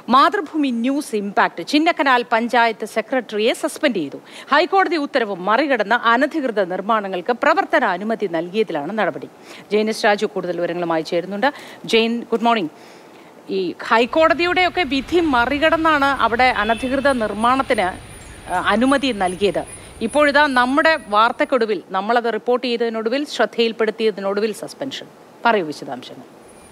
Mathrubhumi news impact Chinnakanal panchayat സെക്രട്ടറിയെ suspend ചെയ്തു ഹൈക്കോടതി ഉത്തരവ് മറികടന്ന അനധികൃത നിർമ്മാണങ്ങൾക്ക് പ്രവർത്തന അനുമതി നൽകിയതിലാണ് നടപടി ജെയിനിസ് രാജു കൂടുതൽ വിവരങ്ങളുമായി ചേരുന്നുണ്ട് ജെയിൻ ഗുഡ് മോർണിംഗ് ഈ ഹൈക്കോടതിയുടെയൊക്കെ വിധി മറികടന്നാണ് അവിടെ അനധികൃത നിർമ്മാണത്തിന് ആ, അനുമതി നൽകിയത് ഇപ്പോഴിതാ നമ്മുടെ വാർത്തക്കൊടുവിൽ നമ്മളത് റിപ്പോർട്ട് ചെയ്തതിനൊടുവിൽ ശ്രദ്ധയിൽപ്പെടുത്തിയതിനൊടുവിൽ സസ്പെൻഷൻ പറയൂ വിശദാംശങ്ങൾ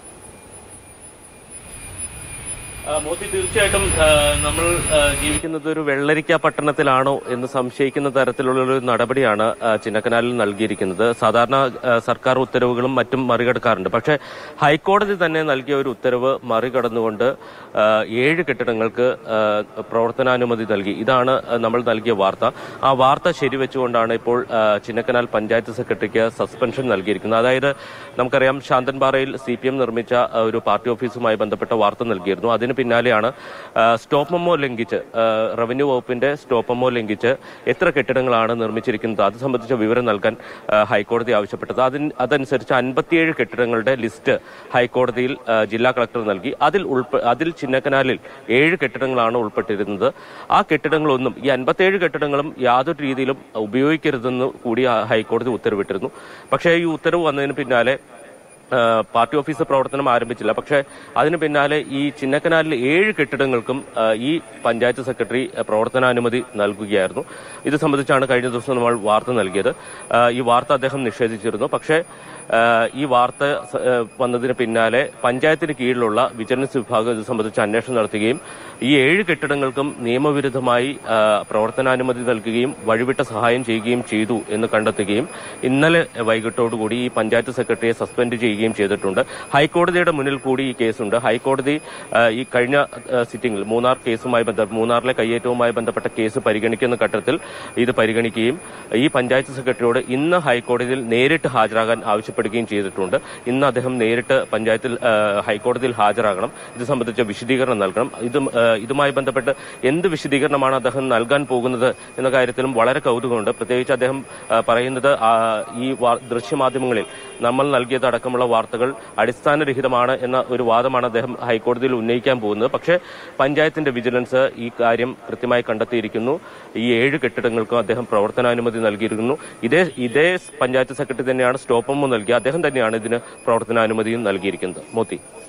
ആ, മോദി തീർച്ചയായിട്ടും ആ, നമ്മൾ ആ, ജീവിക്കുന്നത് ഒരു വെള്ളരിക്ക പട്ടണത്തിലാണോ എന്ന് സംശയിക്കുന്ന തരത്തിലുള്ള ഒരു നടപടിയാണ് ആ, ചിന്നക്കനാലിൽ നൽകിയിരിക്കുന്നത് സാധാരണ ആ, സർക്കാർ ഉത്തരവുകളും മറ്റും മറികടക്കാറുണ്ട് പക്ഷേ ഹൈക്കോടതി തന്നെ നൽകിയ ഒരു ഉത്തരവ് മറികടന്നുകൊണ്ട് ആ, ഏഴ് കെട്ടിടങ്ങൾക്ക് ആ, പ്രവർത്തനാനുമതി നൽകി ഇതാണ് ആ, നമ്മൾ നൽകിയ വാർത്ത ആ വാർത്ത ശരിവെച്ചുകൊണ്ടാണ് ഇപ്പോൾ ആ, ചിന്നക്കനാൽ പഞ്ചായത്ത് സെക്രട്ടറിക്ക് സസ്പെൻഷൻ നൽകിയിരിക്കുന്നത് അതായത് നമുക്കറിയാം ശാന്തൻപാറയിൽ സി പി എം നിർമ്മിച്ച ആ, ഒരു പാർട്ടി ഓഫീസുമായി ബന്ധപ്പെട്ട വാർത്ത നൽകിയിരുന്നു അതിന് പിന്നാലെയാണ് ആ, സ്റ്റോപ്പ് മെമ്മോ ലംഘിച്ച് ആ, റവന്യൂ വകുപ്പിന്റെ സ്റ്റോപ്പ് മെമ്മോ ലംഘിച്ച് എത്ര കെട്ടിടങ്ങളാണ് നിർമ്മിച്ചിരിക്കുന്നത് അത് സംബന്ധിച്ച വിവരം നൽകാൻ ആ, ഹൈക്കോടതി ആവശ്യപ്പെട്ടത് അതിന് അതനുസരിച്ച് അൻപത്തിയേഴ് കെട്ടിടങ്ങളുടെ ലിസ്റ്റ് ഹൈക്കോടതിയിൽ ആ, ജില്ലാ കളക്ടർ നൽകി അതിൽ ഉൾപ്പെ അതിൽ ചിന്നക്കനാലിൽ ഏഴ് കെട്ടിടങ്ങളാണ് ഉൾപ്പെട്ടിരുന്നത് ആ കെട്ടിടങ്ങളൊന്നും ഈ അൻപത്തിയേഴ് കെട്ടിടങ്ങളും യാതൊരു രീതിയിലും ഉപയോഗിക്കരുതെന്ന് കൂടി ആ ഹൈക്കോടതി ഉത്തരവിട്ടിരുന്നു പക്ഷേ ഈ ഉത്തരവ് വന്നതിന് പിന്നാലെ ആ, പാർട്ടി ഓഫീസ് പ്രവർത്തനം ആരംഭിച്ചില്ല പക്ഷേ അതിന് പിന്നാലെ ഈ ചിന്നക്കനാലിലെ ഏഴ് കെട്ടിടങ്ങൾക്കും ആ, ഈ പഞ്ചായത്ത് സെക്രട്ടറി ആ, പ്രവർത്തനാനുമതി നൽകുകയായിരുന്നു ഇത് സംബന്ധിച്ചാണ് കഴിഞ്ഞ ദിവസം നമ്മൾ വാർത്ത നൽകിയത് ആ, ഈ വാർത്ത അദ്ദേഹം നിഷേധിച്ചിരുന്നു പക്ഷേ ആ, ഈ വാർത്ത സ- ആ, വന്നതിന് പിന്നാലെ പഞ്ചായത്തിന് കീഴിലുള്ള വിജിലൻസ് വിഭാഗം ഇത് സംബന്ധിച്ച് അന്വേഷണം നടത്തുകയും ഈ ഏഴ് കെട്ടിടങ്ങൾക്കും നിയമവിരുദ്ധമായി ആ, പ്രവർത്തനാനുമതി നൽകുകയും വഴിവിട്ട സഹായം ചെയ്യുകയും ചെയ്തു എന്ന് കണ്ടെത്തുകയും ഇന്നലെ വൈകിട്ടോടുകൂടി ഈ പഞ്ചായത്ത് സെക്രട്ടറിയെ സസ്പെൻഡ് ചെയ്യുകയും ചെയ്തിട്ടുണ്ട് ഹൈക്കോടതിയുടെ മുന്നിൽ കൂടി ഈ കേസുണ്ട് ഹൈക്കോടതി ആ, ഈ കഴിഞ്ഞ ആ, സിറ്റിംഗിൽ മൂന്നാർ കേസുമായി ബന്ധപ്പെട്ട് മൂന്നാറിലെ കയ്യേറ്റവുമായി ബന്ധപ്പെട്ട കേസ് പരിഗണിക്കുന്ന ഘട്ടത്തിൽ ഇത് പരിഗണിക്കുകയും ഈ പഞ്ചായത്ത് സെക്രട്ടറിയോട് ഇന്ന് ഹൈക്കോടതിയിൽ നേരിട്ട് ഹാജരാകാൻ ആവശ്യപ്പെടുകയും ചെയ്തിട്ടുണ്ട് ഇന്ന് അദ്ദേഹം നേരിട്ട് പഞ്ചായത്തിൽ ആ, ഹൈക്കോടതിയിൽ ഹാജരാകണം ഇത് സംബന്ധിച്ച വിശദീകരണം നൽകണം ഇത് ആ, ഇതുമായി ബന്ധപ്പെട്ട് എന്ത് വിശദീകരണമാണ് അദ്ദേഹം നൽകാൻ പോകുന്നത് എന്ന കാര്യത്തിലും വളരെ കൗതുകമുണ്ട് പ്രത്യേകിച്ച് അദ്ദേഹം ആ, പറയുന്നത് ആ, ഈ വാ- ദൃശ്യമാധ്യമങ്ങളിൽ നമ്മൾ നൽകിയതടക്കമുള്ള വാർത്തകൾ അടിസ്ഥാനരഹിതമാണ് എന്ന ഒരു വാദമാണ് അദ്ദേഹം ഹൈക്കോടതിയിൽ ഉന്നയിക്കാൻ പോകുന്നത് പക്ഷേ പഞ്ചായത്തിന്റെ വിജിലൻസ് ഈ കാര്യം കൃത്യമായി കണ്ടെത്തിയിരിക്കുന്നു ഈ ഏഴ് കെട്ടിടങ്ങൾക്കും അദ്ദേഹം പ്രവർത്തനാനുമതി നൽകിയിരിക്കുന്നു ഇതേ ഇതേ പഞ്ചായത്ത് സെക്രട്ടറി തന്നെയാണ് സ്റ്റോപ്പമോ നൽകിയ അദ്ദേഹം തന്നെയാണ് ഇതിന് പ്രവർത്തനാനുമതിയും നൽകിയിരിക്കുന്നത് മോത്തി